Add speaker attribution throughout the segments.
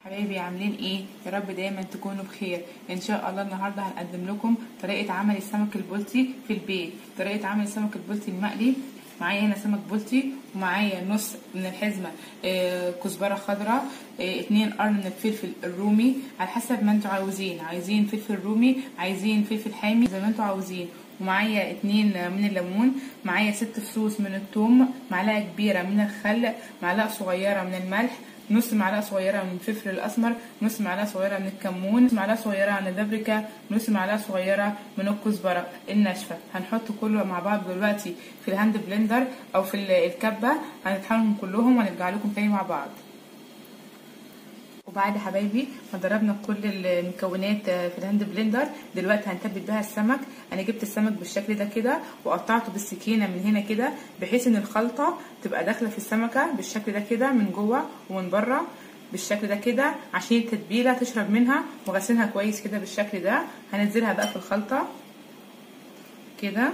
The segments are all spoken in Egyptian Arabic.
Speaker 1: حبايبي عاملين ايه يا رب دايما تكونوا بخير ان شاء الله النهارده هنقدم لكم طريقه عمل السمك البلطي في البيت طريقه عمل السمك البلطي المقلي معايا هنا سمك بلطي ومعايا نص من الحزمه آه، كزبره خضراء آه، اتنين قرن من الفلفل الرومي على حسب ما انتوا عاوزين عايزين فلفل رومي عايزين فلفل حامي زي ما انتوا عاوزين ومعايا اتنين من الليمون معايا ست فصوص من الثوم معلقه كبيره من الخل معلقه صغيره من الملح نص معلقه صغيره من الفلفل الاسمر نص معلقه صغيره من الكمون نص معلقه صغيره من البابريكا نص معلقه صغيره من الكزبره الناشفه هنحط كله مع بعض دلوقتي في الهاند بلندر او في الكبه هنطحنهم كلهم ونرجع لكم تاني مع بعض وبعد حبايبي ما ضربنا كل المكونات في الهاند بلندر دلوقتي هنتبل بيها السمك انا جبت السمك بالشكل ده كده وقطعته بالسكينه من هنا كده بحيث ان الخلطه تبقى داخله في السمكه بالشكل ده كده من جوه ومن بره بالشكل ده كده عشان التتبيله تشرب منها وغسلها كويس كده بالشكل ده هننزلها بقى في الخلطه كده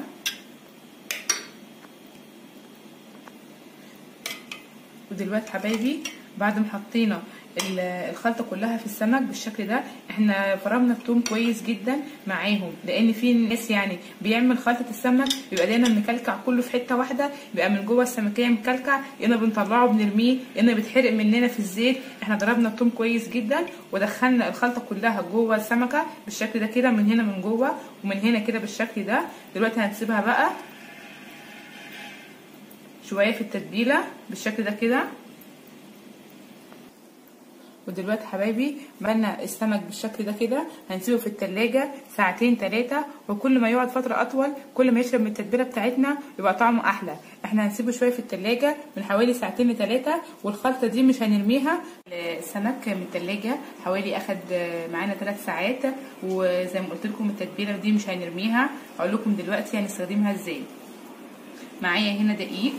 Speaker 1: ودلوقتي حبايبي بعد ما حطينا الخلطه كلها في السمك بالشكل ده احنا فرمنا الثوم كويس جدا معاهم لان في ناس يعني بيعمل خلطه السمك بيبقى دايما مكلكع كله في حته واحده بيبقى من جوه السمكيه مكلكع يا بنطلعه بنرميه يا بيتحرق مننا في الزيت احنا ضربنا الثوم كويس جدا ودخلنا الخلطه كلها جوه السمكه بالشكل ده كده من هنا من جوه ومن هنا كده بالشكل ده دلوقتي هنسيبها بقى شويه في التتبيله بالشكل ده كده ودلوقتي حبايبي عملنا السمك بالشكل ده كده هنسيبه في التلاجة ساعتين تلاتة وكل ما يقعد فترة أطول كل ما يشرب من التتبيلة بتاعتنا يبقى طعمه أحلى احنا هنسيبه شوية في التلاجة من حوالي ساعتين لتلاتة والخلطة دي مش هنرميها السمك من التلاجة حوالي أخد معانا تلات ساعات وزي ما قلت لكم التتبيلة دي مش هنرميها هقول لكم دلوقتي هنستخدمها ازاي معايا هنا دقيق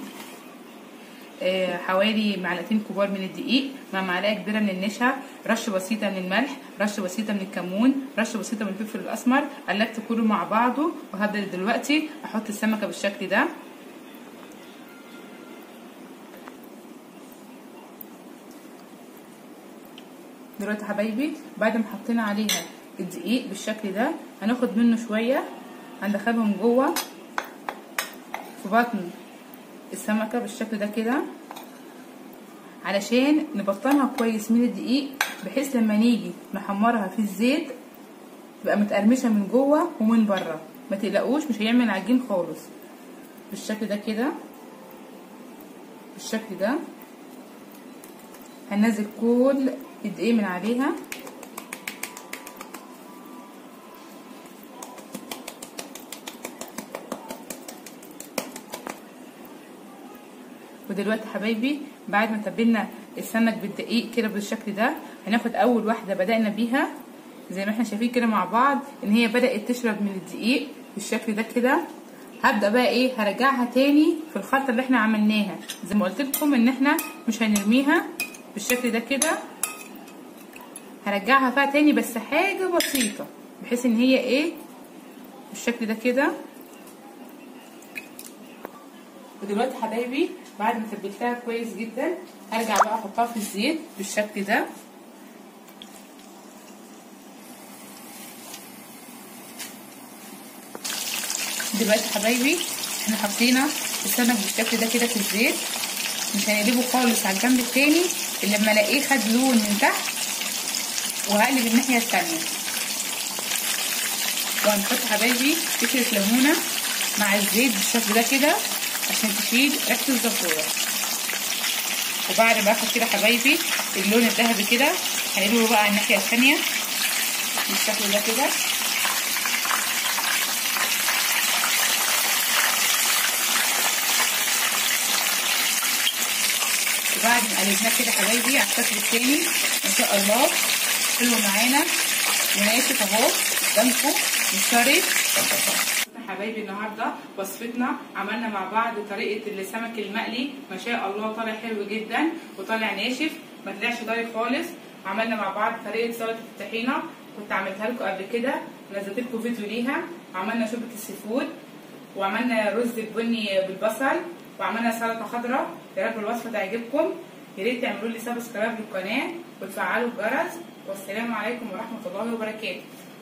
Speaker 1: حوالي معلقتين كبار من الدقيق مع معلقه كبيره من النشا رشه بسيطه من الملح رشه بسيطه من الكمون رشه بسيطه من الفلفل الاسمر قلبت كله مع بعضه وهبدا دلوقتي احط السمكه بالشكل ده دلوقتي حبايبي بعد ما حطينا عليها الدقيق بالشكل ده هناخد منه شويه هندخلهم جوه في بطن السمكه بالشكل ده كده علشان نبطنها كويس من الدقيق بحيث لما نيجي نحمرها في الزيت تبقى متقرمشه من جوه ومن بره ما تقلقوش مش هيعمل عجين خالص بالشكل ده كده بالشكل ده هننزل كل الدقيق من عليها ودلوقتي حبايبي بعد ما تبلنا السمك بالدقيق كده بالشكل ده هناخد اول واحده بدانا بيها زي ما احنا شايفين كده مع بعض ان هي بدات تشرب من الدقيق بالشكل ده كده هبدا بقى ايه هرجعها تاني في الخلطه اللي احنا عملناها زي ما قلت لكم ان احنا مش هنرميها بالشكل ده كده هرجعها فيها تاني بس حاجه بسيطه بحيث ان هي ايه بالشكل ده كده ودلوقتي حبايبي بعد ما تبلتها كويس جدا هرجع بقى احطها في الزيت بالشكل ده دلوقتي حبايبي احنا حطينا السمك بالشكل ده كده في الزيت مش هنقلبه خالص على الجنب التاني الا لما الاقيه خد لون من تحت وهقلب الناحيه التانيه وهنحط حبايبي قشره ليمونه مع الزيت بالشكل ده كده عشان تشيل ريحه الزفوره وبعد ما اخد كده حبايبي اللون الذهبي كده هنقلبه بقى على الناحيه الثانيه بالشكل ده كده وبعد ما قلبناه كده حبايبي على الشكل التاني ان شاء الله حلو معانا وناشف اهو قدامكم مش طري حبايبي النهارده وصفتنا عملنا مع بعض طريقه السمك المقلي ما شاء الله طالع حلو جدا وطالع ناشف ما طلعش ضايع خالص عملنا مع بعض طريقه سلطه الطحينه كنت عملتها لكم قبل كده نزلت لكم فيديو ليها وعملنا شوربه السي فود وعملنا رز البني بالبصل وعملنا سلطه خضراء يا رب الوصفه تعجبكم يا ريت تعملوا لي سبسكرايب للقناه وتفعلوا الجرس والسلام عليكم ورحمه الله وبركاته